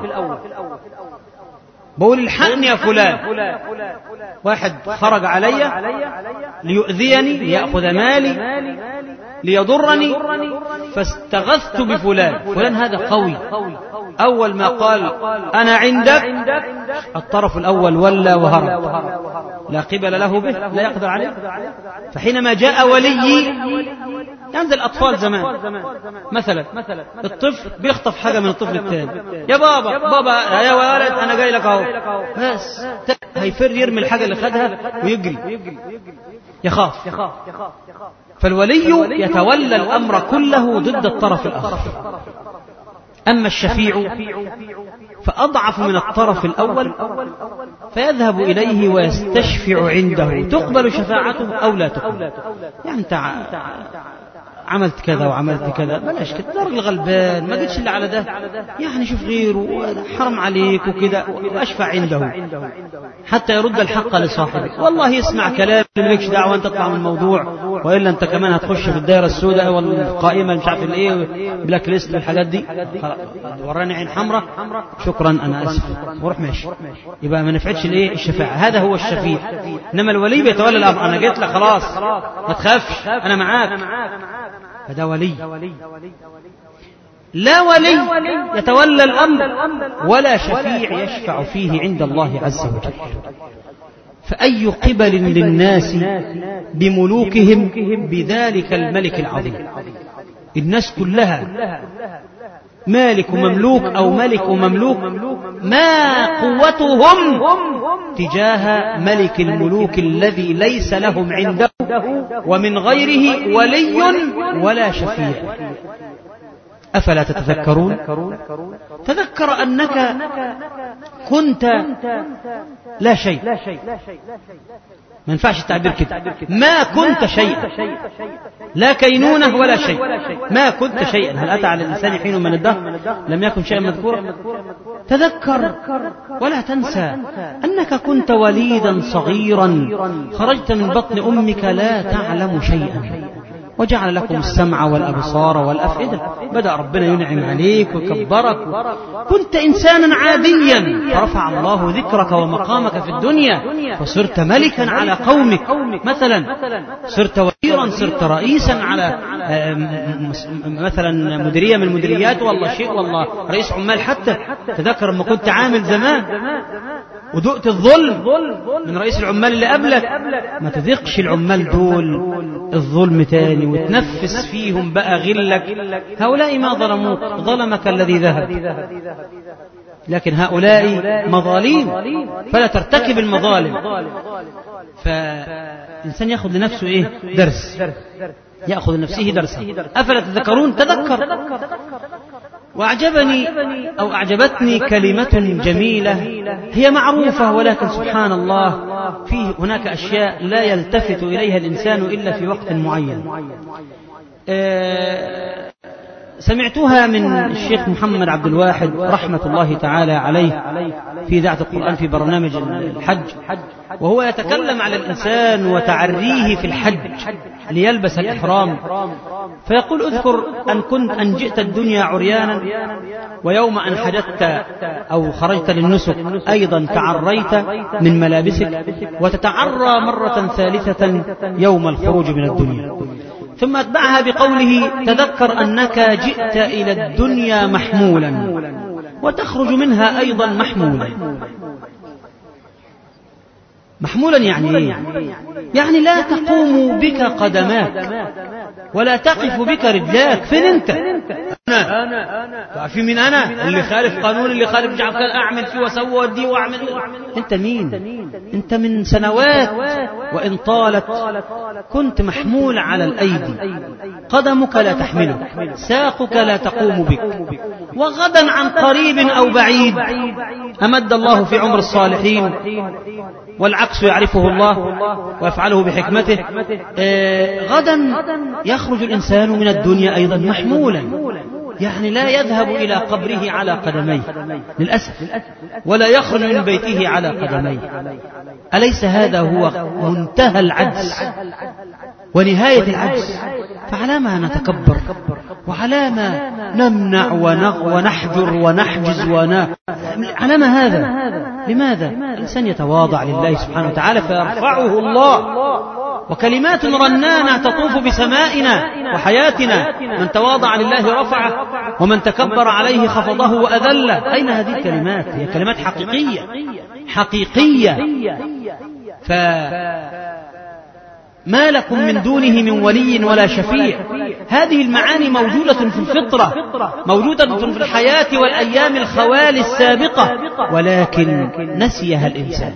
بقول الحقني يا فلان واحد خرج علي ليؤذيني ليأخذ مالي ليضرني فاستغثت بفلان فلان هذا قوي أول ما قال أنا عندك الطرف الأول ولى وهرب لا قبل له به لا يقدر عليه فحينما جاء وليي عند الأطفال زمان مثلا الطفل بيخطف حاجة من الطفل الثاني يا بابا بابا يا ولد أنا جاي لك أهو بس هيفر يرمي الحاجة اللي خدها ويجري يخاف فالولي يتولى الأمر كله ضد الطرف الآخر أما الشفيع فأضعف من الطرف الأول فيذهب إليه ويستشفع عنده تقبل شفاعته أو لا تقبل يعني انت عملت كذا وعملت كذا بلاش كده ده راجل غلبان ما جيتش اللي على ده يعني شوف غيره حرم عليك وكده واشفع عنده حتى يرد الحق لصاحبه والله يسمع كلام مالكش دعوه انت تطلع من الموضوع والا انت كمان هتخش في الدائره السوداء والقائمه مش عارف الايه بلاك ليست والحاجات دي وراني عين حمراء شكرا انا اسف وروح ماشي يبقى ما نفعتش الايه الشفاعه هذا هو الشفيع انما الولي بيتولى الامر انا جيت لك خلاص ما تخافش انا معاك فده ولي لا ولي يتولى الأمر ولا شفيع يشفع فيه عند الله عز وجل فأي قبل للناس بملوكهم بذلك الملك العظيم الناس كلها مالك ومملوك أو ملك ومملوك ما قوتهم تجاه ملك الملوك الذي ليس لهم عنده ومن غيره ولي ولا شفيع أفلا تتذكرون تذكر أنك كنت لا شيء ما ينفعش التعبير كده ما كنت شيئا لا كينونة ولا شيء ما كنت شيئا هل أتى على الإنسان حين من الدهر لم يكن شيئا مذكورا تذكر ولا تنسى أنك كنت وليدا صغيرا خرجت من بطن أمك لا تعلم شيئا وجعل لكم السمع والأبصار والأفئدة بدأ ربنا ينعم عليك وكبرك كنت إنسانا عاديا فرفع الله ذكرك ومقامك في الدنيا فصرت ملكا على قومك مثلا صرت وزيرا صرت رئيسا على مثلا مديرية من المديريات والله شيء والله رئيس عمال حتى تذكر لما كنت عامل زمان ودقت الظلم من رئيس العمال اللي قبلك ما تذقش العمال دول الظلم تاني وتنفس فيهم بقى غلك هؤلاء ما ظلموك ظلمك الذي ذهب لكن هؤلاء مظاليم فلا ترتكب المظالم فالإنسان يأخذ لنفسه إيه درس يأخذ لنفسه درسا أفلا تذكرون تذكر وأعجبني أو أعجبتني كلمة جميلة هي معروفة ولكن سبحان الله فيه هناك أشياء لا يلتفت إليها الإنسان إلا في وقت معين آه، سمعتها من الشيخ محمد عبد الواحد رحمة الله تعالى عليه في إذاعة القرآن في برنامج الحج وهو يتكلم على الإنسان وتعريه في الحج ليلبس الإحرام فيقول اذكر أن كنت أن جئت الدنيا عريانا ويوم أن حجت أو خرجت للنسك أيضا تعريت من ملابسك وتتعرى مرة ثالثة يوم الخروج من الدنيا ثم أتبعها بقوله تذكر أنك جئت إلى الدنيا محمولا وتخرج منها أيضا محمولا محمولا يعني ايه يعني لا تقوم بك قدماك ولا تقف بك رجلاك فين انت انا تعرفين مين انا اللي خالف قانون اللي خالف مش عارف اعمل فيه واسوي ودي واعمل انت مين انت من سنوات وان طالت كنت محمول على الايدي قدمك لا تحملك ساقك لا تقوم بك وغدا عن قريب او بعيد امد الله في عمر الصالحين والعكس يعرفه الله ويفعله بحكمته آه غدا يخرج الإنسان من الدنيا أيضا محمولا يعني لا يذهب إلى قبره على قدميه للأسف ولا يخرج من بيته على قدميه أليس هذا هو منتهى العجز ونهاية العجز فعلى ما نتكبر وعلى ما نمنع ونغ ونحجر ونحجز ون على ما هذا لماذا الإنسان يتواضع لله سبحانه وتعالى فيرفعه الله وكلمات رنانة تطوف بسمائنا وحياتنا من تواضع لله رفعه ومن تكبر عليه خفضه وأذله أين هذه الكلمات هي كلمات حقيقية حقيقية ف ما لكم من دونه من ولي ولا شفيع هذه المعاني موجودة في الفطرة موجودة في الحياة والأيام الخوالي السابقة ولكن نسيها الإنسان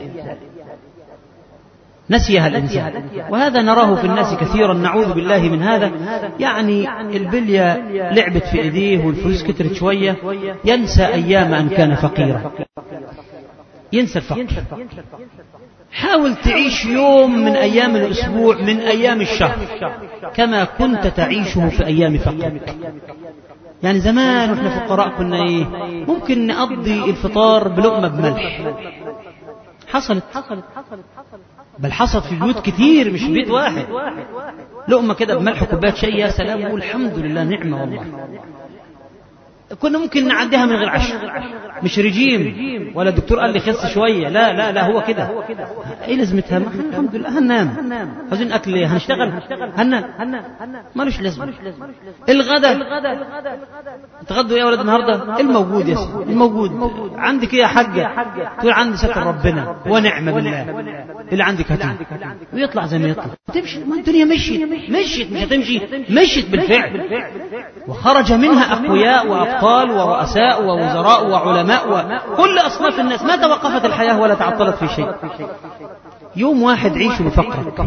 نسيها الإنسان وهذا نراه في الناس كثيرا نعوذ بالله من هذا يعني البلية لعبت في إيديه والفلوس كترت شوية ينسى أيام أن كان فقيرا ينسى الفقر حاول تعيش يوم من أيام الأسبوع من أيام الشهر كما كنت تعيشه في أيام فقرك يعني زمان واحنا فقراء كنا ايه ممكن نقضي الفطار بلقمة بملح حصلت بل حصلت في بيوت كتير مش بيت واحد لقمة كده بملح وكوباية شاي يا سلام والحمد لله نعمة والله كنا ممكن نعديها من غير عشاء مش رجيم ولا الدكتور قال لي خس شويه لا لا لا هو كده ايه لازمتها الحمد لله هننام عاوزين اكل ايه هنشتغل هننام مالوش لازمه الغدا تغدوا ايه يا ولد النهارده الموجود يا سيدي الموجود عندك ايه يا حاجه تقول عندي ستر ربنا ونعمه بالله اللي عندك هاتيه ويطلع زي ما يطلع تمشي ما الدنيا مشيت مشيت مش هتمشي مشيت بالفعل وخرج منها اقوياء وابطال ورؤساء ووزراء وعلماء وكل اصناف الناس ما توقفت الحياه ولا تعطلت في شيء يوم واحد عيش بفقرك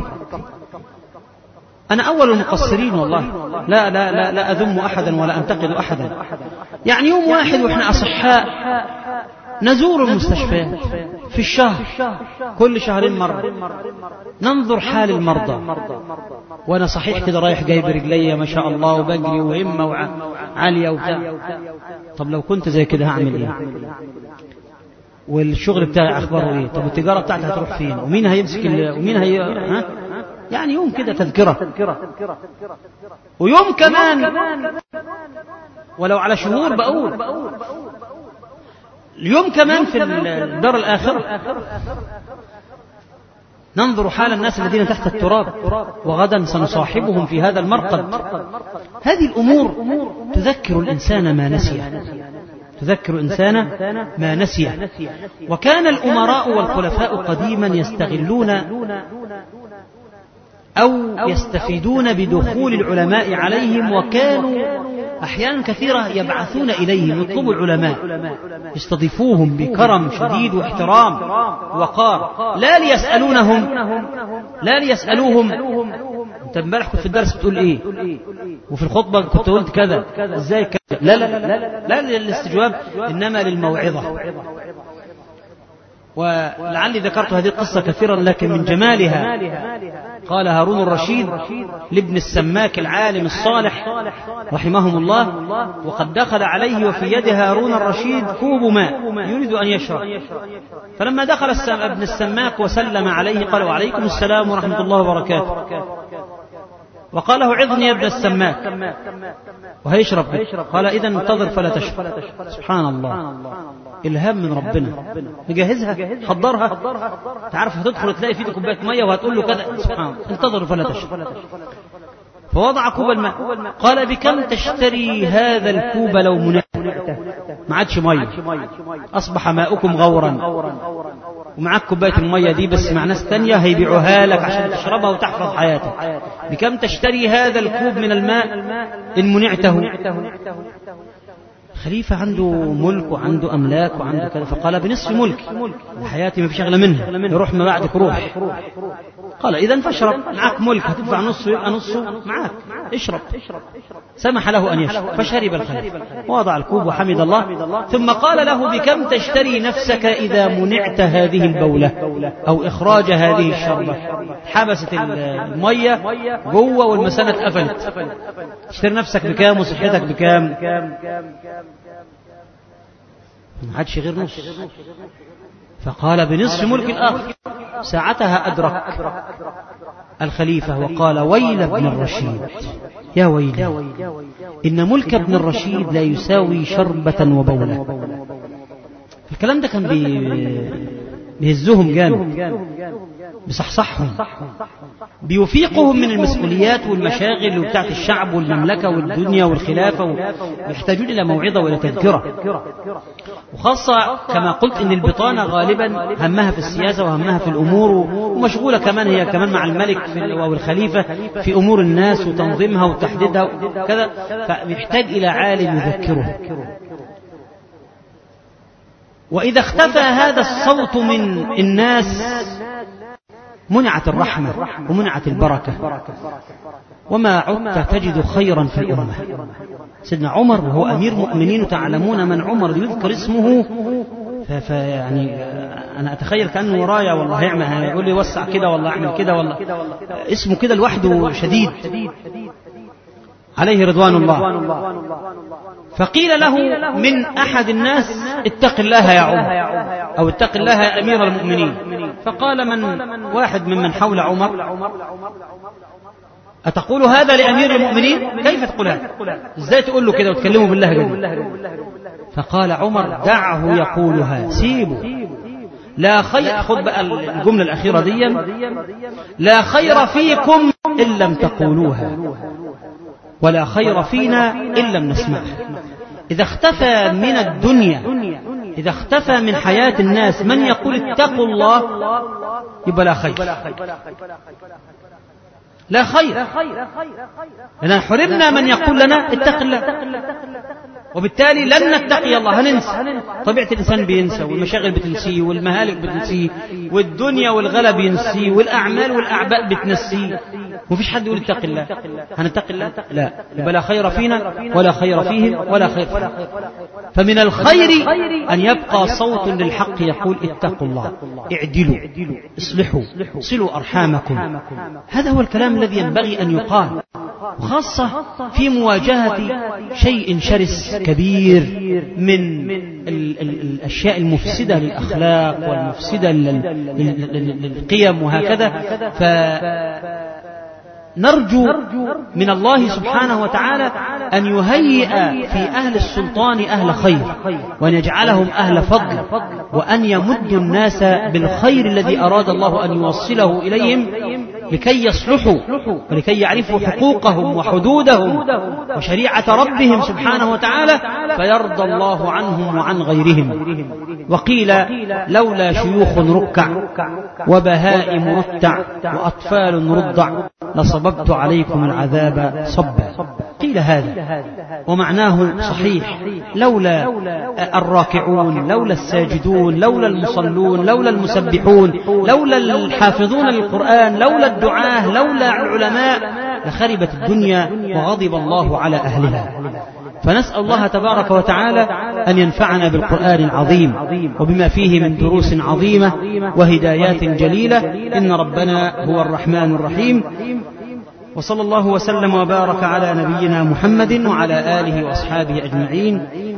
أنا أول المقصرين والله لا لا لا لا أذم أحدا ولا أنتقد أحدا يعني يوم واحد وإحنا أصحاء نزور المستشفيات في الشهر كل شهرين مرة ننظر حال المرضى وأنا صحيح كده رايح جايب رجلي ما شاء الله وبجري وهمة عالية وبتاع طب لو كنت زي كده هعمل إيه والشغل بتاعي أخباره إيه طب التجارة بتاعتي هتروح فين ومين هيمسك ومين هي ها يعني يوم كده تذكرة ويوم كمان ولو على شهور بقول اليوم كمان في الدار الآخرة ننظر حال الناس الذين تحت التراب وغدا سنصاحبهم في هذا المرقد هذه الأمور تذكر الإنسان ما نسي تذكر الإنسان ما نسي وكان الأمراء والخلفاء قديما يستغلون أو يستفيدون بدخول العلماء عليهم وكانوا أحيانا كثيرة يبعثون إليهم يطلبوا العلماء يستضيفوهم بكرم شديد واحترام وقار لا ليسألونهم لا ليسألوهم انت امبارح كنت في الدرس بتقول ايه وفي الخطبه كنت قلت كذا ازاي كذا لا لا لا لا, لا للاستجواب انما للموعظه ولعلي ذكرت هذه القصة كثيرا لكن من جمالها قال هارون الرشيد لابن السماك العالم الصالح رحمهم الله وقد دخل عليه وفي يد هارون الرشيد كوب ماء يريد أن يشرب فلما دخل ابن السماك وسلم عليه قال وعليكم السلام ورحمة الله وبركاته وقال له عظني يا ابن السماك وهيشرب قال إذا انتظر فلا تشرب سبحان الله إلهام من ربنا مجهزها حضرها تعرف هتدخل تلاقي في كوباية مية وهتقول له كذا سبحان الله انتظر فلا تشرب فوضع كوب الماء قال بكم تشتري هذا الكوب لو منعته ما عادش مية أصبح ماؤكم غورا ومعاك كوباية المية دي بس مع ناس تانية هيبيعوها لك عشان تشربها وتحفظ حياتك بكم تشتري هذا الكوب من الماء إن منعته خليفة عنده ملك وعنده أملاك وعنده كذا فقال بنصف ملك حياتي ما فيش أغلى منها يروح ما بعدك روح قال إذا فاشرب معك ملك هتدفع نصه يبقى نصه معك اشرب سمح له أن يشرب فشرب الخليفة ووضع الكوب وحمد الله ثم قال له بكم تشتري نفسك إذا منعت هذه البولة أو إخراج هذه الشربة حبست المية جوه والمسانة اتقفلت تشتري نفسك بكام وصحتك بكام ما عادش غير نص فقال بنصف ملك الآخر ساعتها أدرك الخليفة وقال ويل ابن الرشيد يا ويلي إن ملك ابن الرشيد لا يساوي شربة وبولة الكلام ده كان بيهزهم جامد بصحصحهم بيفيقهم من المسؤوليات والمشاغل وبتاعت الشعب والمملكة والدنيا والخلافة ويحتاجون إلى موعظة وإلى تذكرة وخاصة كما قلت إن البطانة غالبا همها في السياسة وهمها في الأمور ومشغولة كمان هي كمان مع الملك أو الخليفة في أمور الناس وتنظيمها وتحديدها وكذا فيحتاج إلى عالم يذكره وإذا اختفى هذا الصوت من الناس منعت الرحمة ومنعت البركة وما عدت تجد خيرا في الأمة سيدنا عمر وهو أمير مؤمنين تعلمون من عمر يذكر اسمه فيعني أنا أتخيل كأنه ورايا والله هيعمل يقول لي وسع كده والله أعمل كده والله اسمه كده لوحده شديد عليه رضوان الله فقيل له من أحد الناس اتق الله يا عمر أو اتق الله يا أمير المؤمنين فقال من واحد ممن حول عمر أتقول هذا لأمير المؤمنين كيف تقول هذا ازاي تقول له كده وتكلمه بالله جديد فقال عمر دعه يقولها سيبه لا خير خذ بقى الجملة الأخيرة دي لا خير فيكم إن لم تقولوها ولا خير فينا إن لم نسمعها إذا اختفى من الدنيا إذا اختفى من حياة الناس من يقول اتقوا الله يبقى لا خير لا خير لأن حرمنا من يقول لنا اتق الله وبالتالي لن نتقي الله هننسى طبيعة الإنسان بينسى والمشاغل بتنسيه والمهالك بتنسيه والدنيا والغلا بينسيه والأعمال والأعباء بتنسيه وفيش حد يقول اتق الله هنتقي الله لا يبقى لا خير فينا ولا خير فيهم ولا خير فيهم فمن الخير أن يبقى صوت للحق يقول اتقوا الله اعدلوا اصلحوا صلوا أرحامكم هذا هو الكلام الذي ينبغي أن يقال وخاصة في مواجهة شيء شرس كبير من ال ال الأشياء المفسدة للأخلاق والمفسدة للقيم وهكذا ف نرجو من الله سبحانه وتعالى أن يهيئ في أهل السلطان أهل خير وأن يجعلهم أهل فضل وأن يمد الناس بالخير الذي أراد الله أن يوصله إليهم لكي يصلحوا ولكي يعرفوا حقوقهم وحدودهم وشريعة ربهم سبحانه وتعالى فيرضى الله عنهم وعن غيرهم وقيل لولا شيوخ ركع وبهائم رتع وأطفال رضع لصببت عليكم العذاب صبا قيل هذا ومعناه صحيح لولا الراكعون لولا الساجدون لولا المصلون لولا المسبحون لولا الحافظون للقرآن لولا الدعاة لولا العلماء لخربت الدنيا وغضب الله على أهلها فنسأل الله تبارك وتعالى أن ينفعنا بالقرآن العظيم وبما فيه من دروس عظيمة وهدايات جليلة إن ربنا هو الرحمن الرحيم وصلى الله وسلم وبارك على نبينا محمد وعلى آله وأصحابه أجمعين